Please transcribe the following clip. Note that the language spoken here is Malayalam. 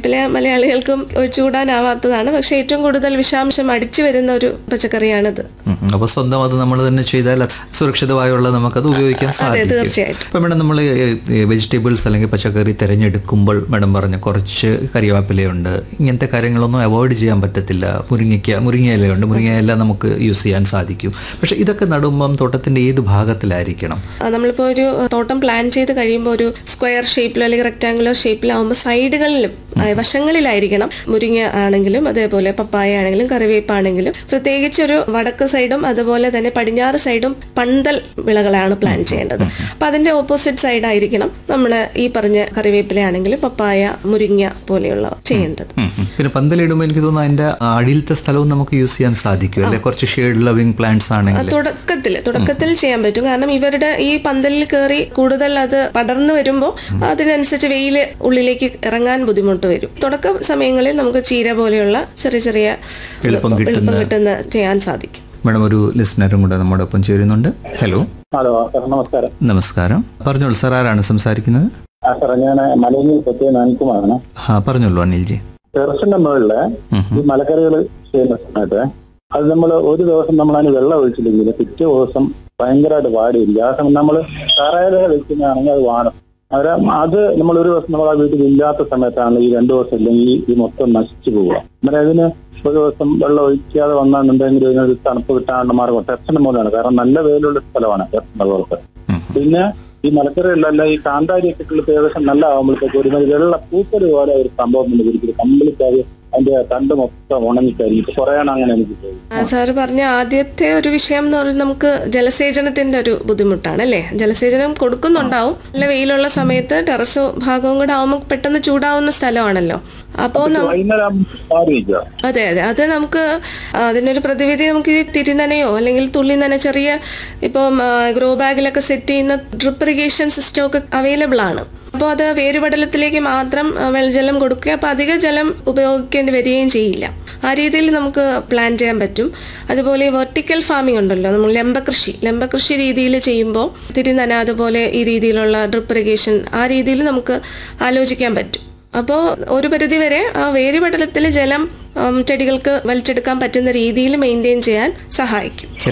കറിവേപ്പില മലയാളികൾക്കും ഒഴിച്ചുകൂടാനാവാത്തതാണ് പക്ഷെ ഏറ്റവും കൂടുതൽ വിഷാംശം അടിച്ചു വരുന്ന ഒരു പച്ചക്കറിയാണിത് ഉം, ഉം. അപ്പൊ സ്വന്തം അത് നമ്മൾ തന്നെ ചെയ്താൽ അത് സുരക്ഷിതമായുള്ള നമുക്കത് ഉപയോഗിക്കാൻ സാധിക്കും തീർച്ചയായിട്ടും. ഇപ്പൊ മേഡം നമ്മൾ വെജിറ്റബിൾസ് അല്ലെങ്കിൽ പച്ചക്കറി തിരഞ്ഞെടുക്കുമ്പോൾ മേഡം പറഞ്ഞ കുറച്ച് കറിവേപ്പിലയുണ്ട് ഇങ്ങനത്തെ കാര്യങ്ങളൊന്നും അവോയ്ഡ് ചെയ്യാൻ പറ്റത്തില്ല മുരിങ്ങയ്ക്ക മുരിങ്ങയിലയുണ്ട് മുരിങ്ങയില നമുക്ക് യൂസ് ചെയ്യാൻ സാധിക്കും പക്ഷെ ഇതൊക്കെ നടുമ്പം തോട്ടത്തിന്റെ ഏത് ഭാഗത്തിലായിരിക്കണം ആ, നമ്മളിപ്പോൾ ഒരു തോട്ടം പ്ലാൻ ചെയ്ത് കഴിയുമ്പോൾ ഒരു സ്ക്വയർ ഷേപ്പിലോ അല്ലെങ്കിൽ റെക്ടാങ്കുലർ ഷേപ്പിലാവുമ്പോൾ സൈഡുകളിലും ആ, വശങ്ങളിലായിരിക്കണം മുരിങ്ങ ആണെങ്കിലും അതേപോലെ പപ്പായ ആണെങ്കിലും കറിവേപ്പ് ആണെങ്കിലും പ്രത്യേകിച്ച് ഒരു വടക്ക് സൈഡും അതുപോലെ തന്നെ പടിഞ്ഞാറ് സൈഡും പന്തൽ വിളകളാണ് പ്ലാൻ ചെയ്യേണ്ടത് അപ്പൊ അതിന്റെ ഓപ്പോസിറ്റ് സൈഡ് ആയിരിക്കണം നമ്മൾ ഈ പറഞ്ഞ കറിവേപ്പില ആണെങ്കിലും പപ്പായ മുരിങ്ങ പോലെയുള്ള ചെയ്യേണ്ടത് ഉം, ഉം. പിന്നെ പന്തലിടുമ്പോൾ എനിക്ക് തോന്നുന്നു അതിന്റെ അടിയിലത്തെ സ്ഥലവും നമുക്ക് യൂസ് ചെയ്യാൻ സാധിക്കും അല്ലെ കുറച്ച് ഷെയ്ഡ് ലവിങ് പ്ലാന്റ്സ് ആണെങ്കിൽ തുടക്കത്തിൽ തുടക്കത്തിൽ ചെയ്യാൻ പറ്റും കാരണം ഇവരുടെ ഈ പന്തലിൽ കയറി കൂടുതൽ അത് പടർന്നു വരുമ്പോൾ അതിനനുസരിച്ച് വെയിൽ ഉള്ളിലേക്ക് ഇറങ്ങാൻ ബുദ്ധിമുട്ട് വരും തുടക്ക സമയങ്ങളിൽ നമുക്ക് ചീര പോലെയുള്ള ചെറിയ ചെറിയ എളുപ്പം കിട്ടുന്ന- എളുപ്പം കിട്ടുന്ന ചെയ്യാൻ സാധിക്കും മേഡം ഒരു ലിസണറും കൂടെ നമ്മുടെ ഒപ്പം ചേരുന്നുണ്ട് ഹലോ ഹലോ സാർ നമസ്കാരം നമസ്കാരം പറഞ്ഞോളൂ സാർ ആരാണ് സംസാരിക്കുന്നത് ആ സാറേ ഞാൻ മലയിൽ പറ്റിയ നാനിക്കുമാണ് ആ പറഞ്ഞോളൂ അനിൽജി ടെറസിന്റെ മുകളില് ഈ മലക്കറികൾ ചെയ്യുന്ന സമയത്ത് അത് നമ്മൾ ഒരു ദിവസം നമ്മൾ അതിന് വെള്ളം ഒഴിച്ചില്ലെങ്കിൽ പിറ്റേ ദിവസം ഭയങ്കരമായിട്ട് വാടിയിരിക്കും ആ സമയം നമ്മൾ തറയില വെക്കുന്നതാണെങ്കിൽ അത് വാടും അന്നേരം അത് നമ്മൾ ഒരു ദിവസം നമ്മൾ ആ വീട്ടിൽ ഇല്ലാത്ത സമയത്താണ് ഈ രണ്ടു ദിവസം ഇല്ലെങ്കിൽ ഈ മൊത്തം നശിച്ചു പോവുക അന്നേരം അതിന് ഒരു ദിവസം വെള്ളം ഒഴിക്കാതെ വന്നാണെന്നുണ്ടെങ്കിൽ ഇതിനൊരു തണുപ്പ് കിട്ടാനുള്ള മാർഗം ടെറസിന്റെ മുകളിലാണ് കാരണം നല്ല വെയിലുള്ള സ്ഥലമാണ് ടെറസിന്റെ പുറത്ത് പിന്നെ ഈ മലക്കറികളിലല്ല ഈ കാന്താരിയൊക്കെ ഇട്ടുള്ള ഏകദേശം നല്ല ആകുമ്പോഴത്തേക്ക് ഒരു മാതിരി വെള്ള പൂപ്പല് പോലെ ഒരു സംഭവം ഉണ്ട് ഒരിക്കലും കംപ്ലീറ്റ് അത് അതിന്റെ തണ്ട് മൊത്തം ഉണങ്ങിക്കരിയും ഇപ്പൊ കുറയാണ് അങ്ങനെ എനിക്ക് തോന്നുന്നു ആ, സാറ് പറഞ്ഞ ആദ്യത്തെ ഒരു വിഷയം എന്ന് പറയുന്നത് നമുക്ക് ജലസേചനത്തിന്റെ ഒരു ബുദ്ധിമുട്ടാണ് അല്ലേ ജലസേചനം കൊടുക്കുന്നുണ്ടാവും നല്ല വെയിലുള്ള സമയത്ത് ടെറസ് ഭാഗവും കൂടെ ആവുമ്പോൾ പെട്ടെന്ന് ചൂടാവുന്ന സ്ഥലമാണല്ലോ അപ്പോൾ നം- വൈകുന്നേരം മാറിയിരിക്കുക അതെ അതെ അത് നമുക്ക് അതിനൊരു പ്രതിവിധി നമുക്ക് ഈ തിരിനനയോ അല്ലെങ്കിൽ തുള്ളി നന ചെറിയ ഇപ്പം ഗ്രോ ബാഗിലൊക്കെ സെറ്റ് ചെയ്യുന്ന ഡ്രിപ്പ് ഇറിഗേഷൻ സിസ്റ്റം ഒക്കെ അവൈലബിൾ ആണ് അപ്പോൾ അത് വേരുപടലത്തിലേക്ക് മാത്രം ആ, വെള്ളജലം കൊടുക്കുക അപ്പോൾ അധിക ജലം ഉപയോഗിക്കേണ്ടി വരികയും ചെയ്യില്ല ആ രീതിയിൽ നമുക്ക് പ്ലാൻ ചെയ്യാൻ പറ്റും അതുപോലെ വെർട്ടിക്കൽ ഫാമിംഗ് ഉണ്ടല്ലോ നമ്മൾ ലംബകൃഷി ലംബകൃഷി രീതിയിൽ ചെയ്യുമ്പോൾ തിരിനന അതുപോലെ ഈ രീതിയിലുള്ള ഡ്രിപ്പ് ഇറിഗേഷൻ ആ രീതിയിൽ നമുക്ക് ആലോചിക്കാൻ പറ്റും അപ്പോൾ ഒരു പരിധി വരെ ആ വേരുപടലത്തിൽ ജലം ഉം, ചെടികൾക്ക് വലിച്ചെടുക്കാൻ പറ്റുന്ന രീതിയിൽ മെയിൻറ്റെയിൻ ചെയ്യാൻ സഹായിക്കും ചില